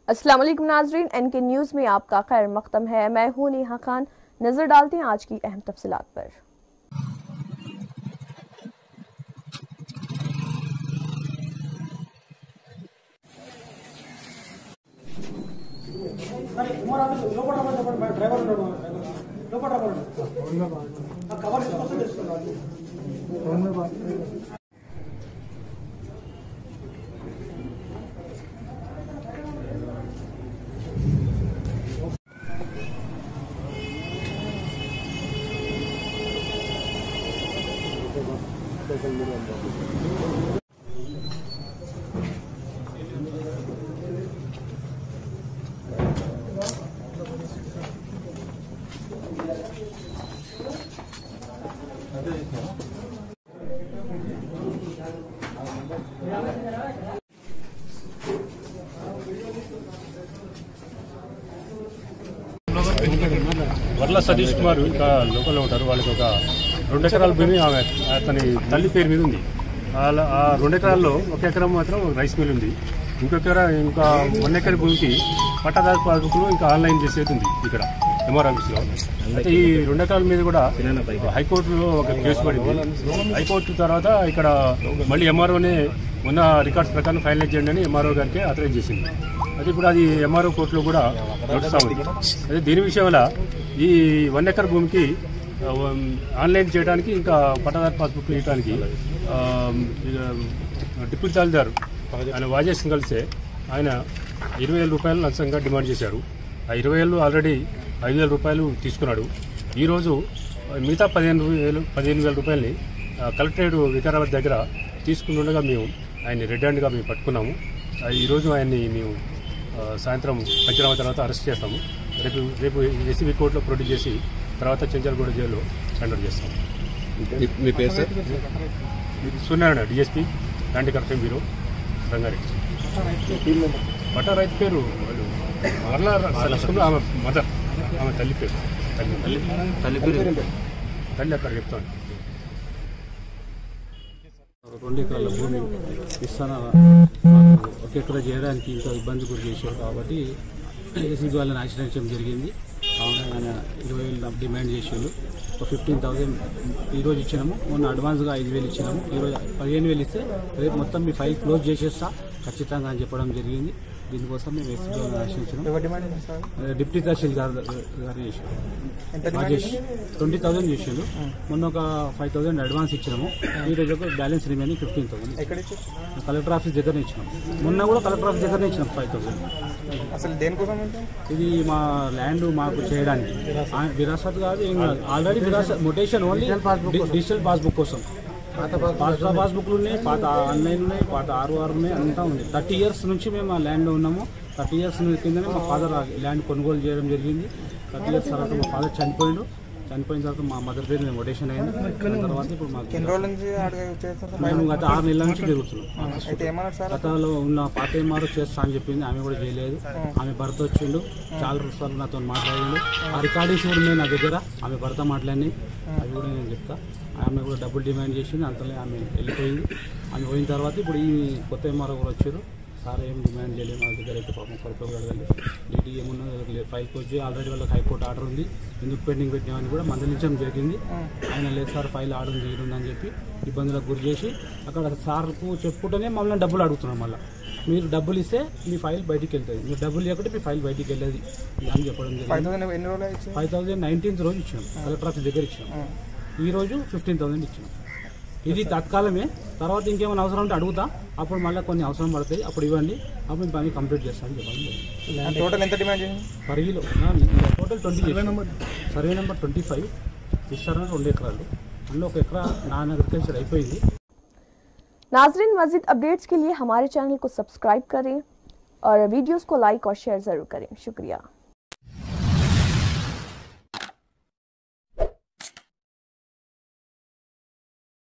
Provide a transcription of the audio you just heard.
अस्सलाम वालेकुम नाजरीन एन के न्यूज़ में आपका खैर मकदम है मैं हूं नेहा खान नज़र डालते हैं आज की अहम तफसीलात पर మరి కుమార్ ఆఫీస్ లోపల రమ్మని చెప్పండి మరి డ్రైవర్ ఉన్నాడు మన డ్రైవర్ లోపల రమ్మని ఆ కవర్ తీసుకొస్తే తెలుసుకున్నాను వర్ల సతీష్ కుమార్ ఇంకా లోకల్లో ఉంటారు వాళ్ళకి ఒక రెండు ఎకరాల భూమి ఆమె అతని తల్లి పేరు మీద ఉంది వాళ్ళ ఆ రెండు ఎకరాల్లో ఒక ఎకరం మాత్రం రైస్ మిల్ ఉంది ఇంకొక ఎకరా ఇంకా వన్ ఎకర్ భూమికి పట్టాదారు పాస్బుక్లు ఇంకా ఆన్లైన్ చేసేది ఉంది ఇక్కడ ఎంఆర్ ఆఫీస్లో అయితే ఈ రెండు ఎకరాల మీద కూడా హైకోర్టులో ఒక కేసు పడింది హైకోర్టు తర్వాత ఇక్కడ మళ్ళీ ఎంఆర్ఓనే ఉన్న రికార్డ్స్ ప్రకారం ఫైనలైజ్ చేయండి అని ఎంఆర్ఓ గారికి అథరైజ్ చేసింది అది ఇప్పుడు అది ఎంఆర్ఓ కోర్టులో కూడా నడుస్తా ఉంది అదే దీని విషయంలో ఈ వన్ ఎకర్ భూమికి ఆ, ఆన్లైన్ చేయడానికి ఇంకా పట్టాదారు పాస్బుక్ ఇవ్వడానికి ఆ, ఇక డిప్యూటీ తహసీల్దార్ ఆయన వాజేష్ని కలిస్తే ఆయన ఇరవై వేల రూపాయలు లంచంగా డిమాండ్ చేశారు ఆ ఇరవై వేలు ఆల్రెడీ ఐదు వేల రూపాయలు తీసుకున్నాడు ఈరోజు మిగతా పదిహేను వేలు పదిహేను వేల రూపాయలని ఆ, కలెక్టరేట్ వికారాబాద్ దగ్గర తీసుకున్నగా మేము ఆయన్ని రెడ్ హ్యాండ్గా మేము పట్టుకున్నాము ఆ, ఈరోజు ఆయన్ని మేము ఆ, సాయంత్రం పంచనామా తర్వాత అరెస్ట్ చేస్తాము రేపు రేపు ఎస్సీబీ కోర్టులో ప్రొడ్యూస్ చేసి తర్వాత చెంచల్గూడ జైల్లో హ్యాండ్ చేస్తాము మీ- మీ పేరు సార్ ఇది Suryanarayana DSP anti corruption bureau Rangareddy పట్టా రైతు పేరు వాళ్ళు మరలా సరస్సుకున్న ఆమె మదర్ ఆమె తల్లి పేరు తల్లి తల్లి పేరు తల్లి అక్కడ చెప్తాను రెండు ఎకరాల భూమి ఇస్తాన ఒక ఎకరా చేయడానికి ఇంకా ఇబ్బంది గురి చేశారు కాబట్టి ఏసీబీ వాళ్ళని ఆశ్రయించడం జరిగింది కావున ఆయన ఇరవై వేలు డిమాండ్ చేసిండు ఒక ఫిఫ్టీన్ థౌసండ్ ఈరోజు ఇచ్చినాము మొన్న అడ్వాన్స్గా ఐదు వేలు ఇచ్చినాము ఈరోజు పదిహేను వేలు ఇస్తే రేపు మొత్తం మీ ఫైల్ క్లోజ్ చేసేస్తా ఖచ్చితంగా అని చెప్పడం జరిగింది దీనికోసం మేము ఏసీబీ వాళ్ళని ఆశ్రయించినాం ఎవరు డిమాండ్ చేసింది సార్ డిప్యూటీ తహసీల్ గారు గారు చేశారు ఎంత డిమాండ్ రాజేష్ ట్వంటీ థౌసండ్ చేసిండు మొన్న ఒక ఫైవ్ థౌసండ్ అడ్వాన్స్ ఇచ్చినాము ఈ రోజు ఒక బ్యాలెన్స్ రిమైనింగ్ ఫిఫ్టీన్ థౌసండ్ ఎక్కడ ఇచ్చారు కలెక్టర్ ఆఫీస్ దగ్గరనే ఇచ్చినాం మొన్న కూడా కలెక్టర్ ఆఫీస్ దగ్గరనే ఇచ్చినాం ఫైవ్ థౌసండ్ అసలు దేనికోసం అంటే ఇది మా ల్యాండ్ మాకు చేయడానికి ఆ, విరాసత్ కాదు ఏం కాదు ఆల్రెడీ విరాసత్ మొటేషన్ ఓన్లీ డిజిటల్ పాస్బుక్ కోసం పాత పాస్బుక్లు ఉన్నాయి పాత ఆన్లైన్ ఉన్నాయి పాత ఆర్ఓఆర్ ఉన్నాయి అంతా ఉంది థర్టీ ఇయర్స్ నుంచి మేము ఆ ల్యాండ్లో ఉన్నాము థర్టీ ఇయర్స్ కిందనే మా ఫాదర్ ల్యాండ్ కొనుగోలు చేయడం జరిగింది థర్టీ ఇయర్స్ తర్వాత మా ఫాదర్ చనిపోయిండు చనిపోయిన తర్వాత మా మదర్ పేరు మీద మొటేషన్ అయింది దాని తర్వాత ఇప్పుడు మాకు ఎన్ని రోజుల నుంచి అడగ చేస్తారు మేము గత ఆరు నెలల నుంచి తిరుగుతున్నాం అయితే ఏమన్నారు సార్ గతంలో ఉన్న పాత ఏమారో చేస్తా అని చెప్పింది ఆమె కూడా చేయలేదు ఆమె భర్త వచ్చిండు చాలా రోజులు నాతో మాట్లాడిండు ఆ రికార్డింగ్స్ కూడా ఉన్నాయి నా దగ్గర ఆమె భర్త మాట్లాడి అవి కూడా నేను చెప్తా ఆమె కూడా డబ్బులు డిమాండ్ చేసింది అంతలో ఆమె వెళ్ళిపోయింది ఆమె పోయిన తర్వాత ఇప్పుడు ఈ కొత్త ఏమారో కూడా వచ్చారు సార్ ఏం డిమాండ్ చేయలేదు మా దగ్గర అయితే పాపం కొరత అడగండి డీటీ ఏమున్నా ఫైల్కి వచ్చి ఆల్రెడీ వాళ్ళకి హైకోర్టు ఆర్డర్ ఉంది ఎందుకు పెండింగ్ పెట్టినామని కూడా మందలించడం జరిగింది ఆయన లేదు సార్ ఫైల్ ఆర్డర్ చేయడుందని చెప్పి ఇబ్బందులకు గురి చేసి అక్కడ సార్కు చెప్పుకుంటేనే మమ్మల్ని డబ్బులు అడుగుతున్నాం మళ్ళీ మీరు డబ్బులు ఇస్తే మీ ఫైల్ బయటికి వెళ్తుంది మీరు డబ్బులు ఇవ్వకుంటే మీ ఫైల్ బయటికి వెళ్ళేది అని చెప్పడం ఫైవ్ జరిగింది థౌసండ్ ఎన్ని రోజులు ఇచ్చారు ఫైవ్ థౌసండ్ నైన్టీన్త్ రోజు ఇచ్చాం కలెక్టర్ ఆఫీస్ దగ్గర ఇచ్చాం ఈ రోజు ఫిఫ్టీన్ థౌసండ్ ఇచ్చాం ఇది తత్కాలమే తర్వాత ఇంకేమైనా అవసరం ఉంటే అడుగుతా అప్పుడు మళ్ళీ కొన్ని అవసరం పడతాయి అప్పుడు ఇవ్వండి అప్పుడు మేము పని కంప్లీట్ చేస్తామని చెప్పడం జరిగింది టోటల్ ఎంత డిమాండ్ చేసింది per kilo total twenty survey number twenty five ఇస్తారని రెండు ఎకరాలు అందులో ఒక ఎకరా నాన్ అగ్రికల్చర్ అయిపోయింది नाजरीन मजीद अपडेट्स के लिए हमारे चैनल को सब्सक्राइब करें और वीडियोस को लाइक और शेयर ज़रूर करें शुक्रिया